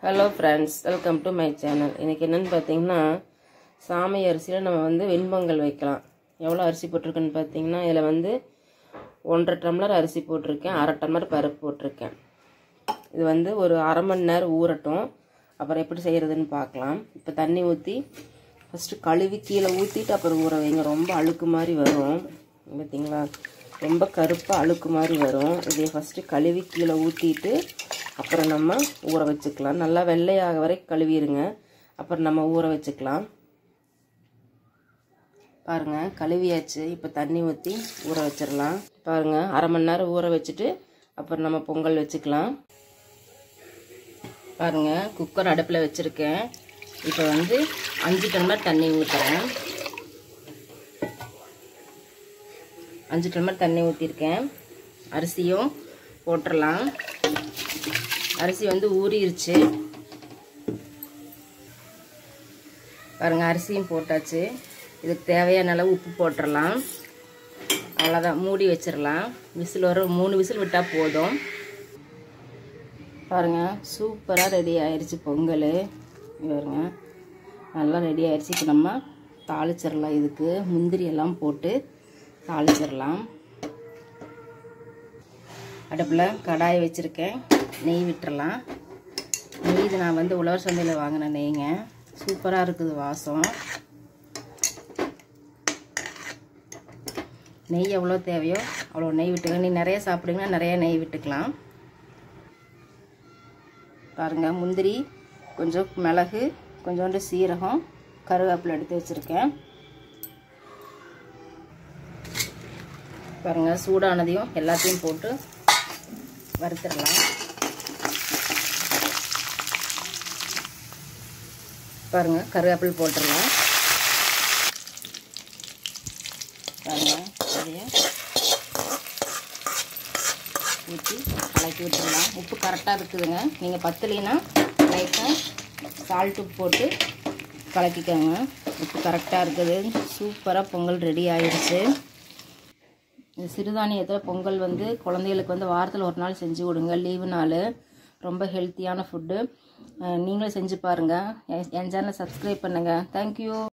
hello friends welcome to my channel இன்றைக்கி என்னென்னு பார்த்தீங்கன்னா சாமை அரிசியில் நம்ம வந்து வெண்பொங்கல் வைக்கலாம் எவ்வளோ அரிசி போட்டிருக்குன்னு பார்த்தீங்கன்னா இதில் வந்து ஒன்றரை டம்ளர் அரிசி போட்டிருக்கேன் அரை டம்ளர் பருப்பு போட்டிருக்கேன் இது வந்து ஒரு அரை மணி நேரம் ஊறட்டும் அப்புறம் எப்படி செய்கிறதுன்னு பார்க்கலாம் இப்போ தண்ணி ஊற்றி ஃபஸ்ட்டு கழுவி கீழே ஊற்றிட்டு அப்புறம் ஊற வைங்க ரொம்ப அழுக்கு மாதிரி வரும் பார்த்தீங்களா ரொம்ப கருப்பாக அழுக்கு மாதிரி வரும் இதை ஃபஸ்ட்டு கழுவி கீழே ஊற்றிட்டு அப்புறம் நம்ம ஊற வச்சுக்கலாம் நல்லா வெள்ளையாக வரை கழுவிடுங்க அப்புறம் நம்ம ஊற வச்சுக்கலாம் பாருங்கள் கழுவியாச்சு இப்போ தண்ணி ஊற்றி ஊற வச்சிடலாம் பாருங்கள் அரை மணி நேரம் ஊற வச்சுட்டு அப்புறம் நம்ம பொங்கல் வச்சுக்கலாம் பாருங்கள் குக்கர் அடுப்பில் வச்சுருக்கேன் இப்போ வந்து அஞ்சு டம்ளர் தண்ணி ஊற்றுறேன் அஞ்சு டம்ளர் தண்ணி ஊற்றிருக்கேன் அரிசியும் போட்டுடலாம் அரிசி வந்து ஊறிடுச்சு பாருங்கள் அரிசியும் போட்டாச்சு இதுக்கு தேவையான அளவு உப்பு போட்டுடலாம் அவ்வளோதான் மூடி வச்சிடலாம் விசில் வர மூணு விசில் விட்டால் போதும் பாருங்கள் சூப்பராக ரெடி ஆயிடுச்சு பொங்கல் பாருங்க நல்லா ரெடி ஆயிடுச்சு இப்போ நம்ம தாளிச்சிடலாம் இதுக்கு முந்திரி எல்லாம் போட்டு தாளிச்சிடலாம் அடுப்பில் கடாய் வச்சுருக்கேன் நெய் விட்டுறலாம் நெய் இது நான் வந்து உழவர் சந்தையில் வாங்கின நெய்ங்க சூப்பராக இருக்குது வாசம் நெய் எவ்வளோ தேவையோ அவ்வளோ நெய் விட்டுங்க நீ நிறைய சாப்பிடுங்கன்னா நிறைய நெய் விட்டுக்கலாம் பாருங்கள் முந்திரி கொஞ்சம் மிளகு கொஞ்சோண்டு சீரகம் கருவேப்பிலை எடுத்து வச்சுருக்கேன் பாருங்கள் சூடானதையும் எல்லாத்தையும் போட்டு வறுத்துடலாம் பாருங்கள் கருவேப்பிலை போட்டுடலாம் பாருங்கள் அதையே ஊற்றி கலக்கி விட்டுடலாம் உப்பு கரெக்டாக இருக்குதுங்க நீங்கள் பத்துலினா லைட்டாக சால்ட்டு போட்டு கலக்கிக்கோங்க உப்பு கரெக்டாக இருக்குது சூப்பராக பொங்கல் ரெடி ஆயிடுச்சு இந்த சிறுதானியத்தில் பொங்கல் வந்து குழந்தைகளுக்கு வந்து வாரத்தில் ஒரு நாள் செஞ்சு கொடுங்க லீவு நாள் ரொம்ப ஹெல்த்தியான ஃபுட்டு நீங்களும் செஞ்சு பாருங்கள் என் சேனலை சப்ஸ்கிரைப் பண்ணுங்கள் தேங்க்யூ